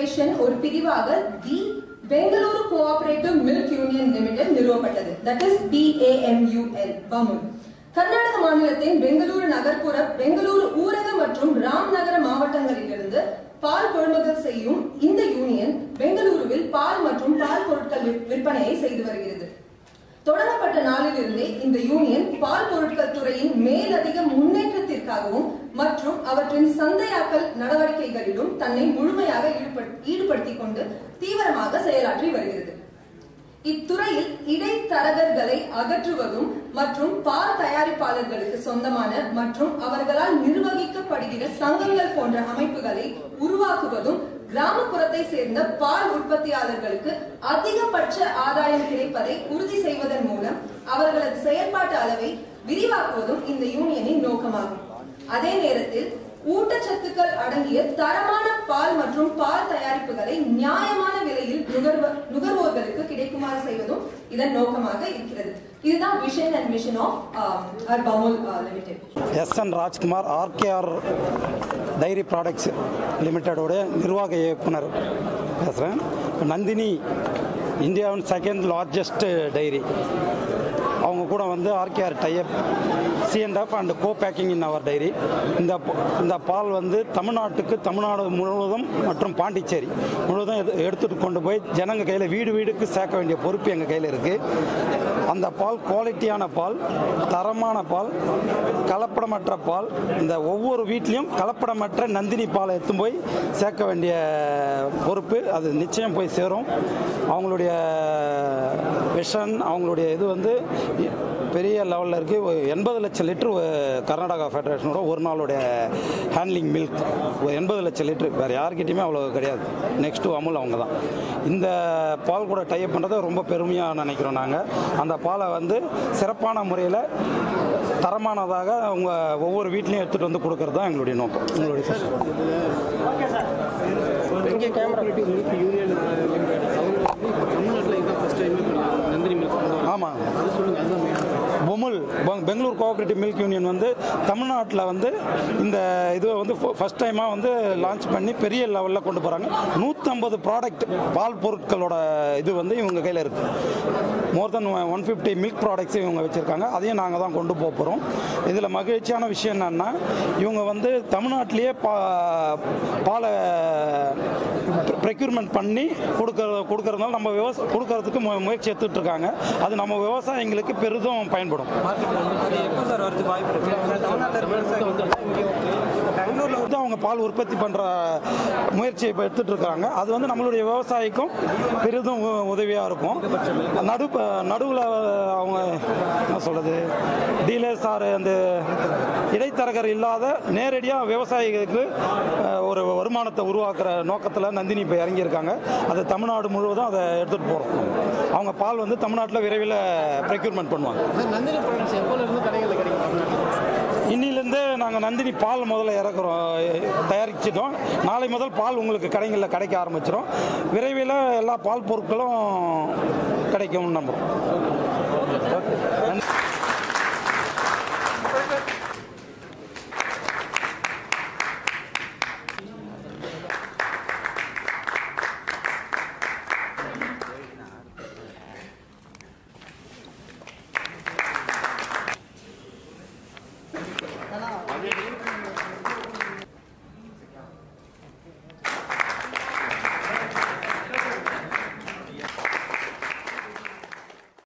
Federation ஒரு பிரிவாக the Bengaluru cooperative milk union limited நிறுவப்பட்டது that is BAMUL Bamul Karnataka மாநிலத்தின் பெங்களூரு நகர்ப்புற பெங்களூரு ஊரக மற்றும் ராம்நகர மாவட்டங்களிலிருந்து பால் கொள்முதல் செய்யும் இந்த யூனியன் பெங்களூருவில் பால் மற்றும் பால் பொருட்கள் விற்- விற்பனையை செய்து வருகிறது தொடங்கப்பட்ட நாளிலிருந்தே இந்த யூனியன் பால் பொருட்கள் துறையின் மேலதிக முன்னேற்றத்திற்காகவும் மற்றும் அவற்றின் சந்தையாக்கல் நடவடிக்கைகளிலும் தன்னை முழுமையாக ஈடுபட்- ஈடுபடுத்திக் கொண்டு தீவிரமாக செயலாற்றி வருகிறது இத்துறையில் இடைத்தரகர்களை அகற்றுவதும் மற்றும் பால் தயாரிப்பாளர்களுக்கு சொந்தமான மற்றும் அவர்களால் நிர்வகிக்கப்படுகிற சங்கங்கள் போன்ற அமைப்புகளை உருவாக்குவதும் கிராமப்புறத்தை சேர்ந்த பால் உற்பத்தியாளர்களுக்கு அதிகபட்ச ஆதாயம் கிடைப்பதை உறுதி செய்வதன் மூலம் அவர்களது செயல்பாட்டு அளவை விரிவாக்குவதும் இந்த யூனியனின் நோக்கமாகும் அதே நேரத்தில் ஊட்டச்சத்துக்கள் அடங்கிய தரமான பால் மற்றும் பால் தயாரிப்புகளை நியாயமான விலையில் நுகர்வ- நுகர்வோர்களுக்கு கிடைக்குமாறு செய்வதும் இதன் நோக்கமாக இருக்கிறது இதுதான் விஷன் அண்ட் மிஷன் ஆஃப் அர்பமுல் limited SN Rajkumar RKR dairy products லிமிட்டடோட நிர்வாக இயக்குனர் பேசுகிறேன் நந்தினி இந்தியாவின் செகண்ட் லார்ஜஸ்ட் டைரி அவங்க கூட வந்து RKR type CNF and co packing in our dairy இந்த ப- இந்த பால் வந்து தமிழ்நாட்டுக்கு தமிழ்நாடு முழுவதும் மற்றும் பாண்டிச்சேரி முழுவதும் எடு- எடுத்துட்டு கொண்டு போய் ஜனங்க கையில் வீடு வீடுக்கு சேர்க்க வேண்டிய பொறுப்பு எங்கள் கையில் இருக்குது அந்த பால் குவாலிட்டியான பால் தரமான பால் கலப்படமற்ற பால் இந்த ஒவ்வொரு வீட்லேயும் கலப்படமற்ற நந்தினி பாலை எடுத்து போய் சேர்க்க வேண்டிய பொறுப்பு அது நிச்சயம் போய் சேரும் அவங்களுடைய விஷன் அவங்களுடைய இது வந்து பெரிய லெவலில் இருக்குது எண்பது லட்சம் லிட்டர் கர்நாடகா ஃபெடரேஷனோட ஒரு நாளுடைய ஹேண்ட்லிங் மில்க் எண்பது லட்சம் லிட்டர் வேறு யார்கிட்டயுமே அவ்வளோ கிடையாது நெக்ஸ்ட் அமுல் அவங்க தான் இந்த பால் கூட டைப் பண்ணுறதை ரொம்ப பெருமையாக நினைக்கிறோம் நாங்கள் அந்த பாலை வந்து சிறப்பான முறையில் தரமானதாக அவங்க ஒவ்வொரு வீட்லேயும் எடுத்துகிட்டு வந்து கொடுக்கறது தான் எங்களுடைய நோக்கம் எங்களுடைய இங்கே கேமரா மில்க் யூனியன் லிமிடெட் அவங்க வந்து இப்போ தமிழ்நாட்டில் இதுதான் ஃபஸ்ட் டைம் நந்தினி மில்க் கொண்டு வராங்க. ஆமாம் அது சொல்லுங்கள் அதுதான் main. பொமுல் பெங்- பெங்களூர் கோஆபரேட்டிவ் மில்க் யூனியன் வந்து தமிழ்நாட்டில் வந்து இந்த இதுவை வந்து ஃபர்ஸ்ட் டைமாக வந்து லான்ச் பண்ணி பெரிய லெவலில் கொண்டு போகிறாங்க நூற்றம்பது ப்ராடக்ட் பால் பொருட்களோட இது வந்து இவங்க கையில் இருக்குது more than one fifty milk products இவங்க வச்சுருக்காங்க அதையும் நாங்கள் தான் கொண்டு போக போகிறோம் இதில் மகிழ்ச்சியான விஷயம் என்னன்னா இவங்க வந்து தமிழ்நாட்டிலேயே பா பாலை ப்ரெக்யூர்மெண்ட் பண்ணி கொடுக்கற கொடுக்கறதுனால நம்ம விவசாய கொடுக்கறதுக்கு மு- முயற்சி எடுத்துட்டு இருக்காங்க அது நம்ம விவசாயிங்களுக்கு பெரிதும் பயன்படும் எப்போ சார் வரதுக்கு வாய்ப்பு இருக்கு தமிழ்நாட்டில் இருக்கிற விவசாயிகள் இங்கே பெங்களூரில் வந்து அவங்க பால் உற்பத்தி பண்ணுற முயற்சியை இப்போ எடுத்துட்டு இருக்காங்க அது வந்து நம்மளுடைய விவசாயிக்கும் பெரிதும் உ- உதவியாக இருக்கும் நடு நடுவில் அவங்க என்ன சொல்கிறது டீலர்ஸ் ஆர் அந்த இடைத்தரகர் இல்லாத நேரடியாக விவசாயிகளுக்கு அஹ், ஒரு வருமானத்தை உருவாக்குற நோக்கத்தில் நந்தினி இப்போ இறங்கியிருக்காங்க அது தமிழ்நாடு முழுவதும் அதை எடுத்துகிட்டு போகிறோம் அவங்க பால் வந்து தமிழ்நாட்டில் விரைவில் ப்ரெக்யூர்மெண்ட் பண்ணுவாங்க சார் நந்தினி ப்ராடக்ட்ஸ் எப்போலேருந்து கடைகளில் கிடைக்கும் தமிழ்நாட்டில் இன்னிலேருந்து நாங்கள் நந்தினி பால் முதல்ல இறக்குறோம் தயாரிச்சிட்டோம் நாளை முதல் பால் உங்களுக்கு கடைகளில் கிடைக்க ஆரம்பிச்சிடும் விரைவில் எல்லா பால் பொருட்களும் கிடைக்கும்னு நம்புகிறோம் நன்றி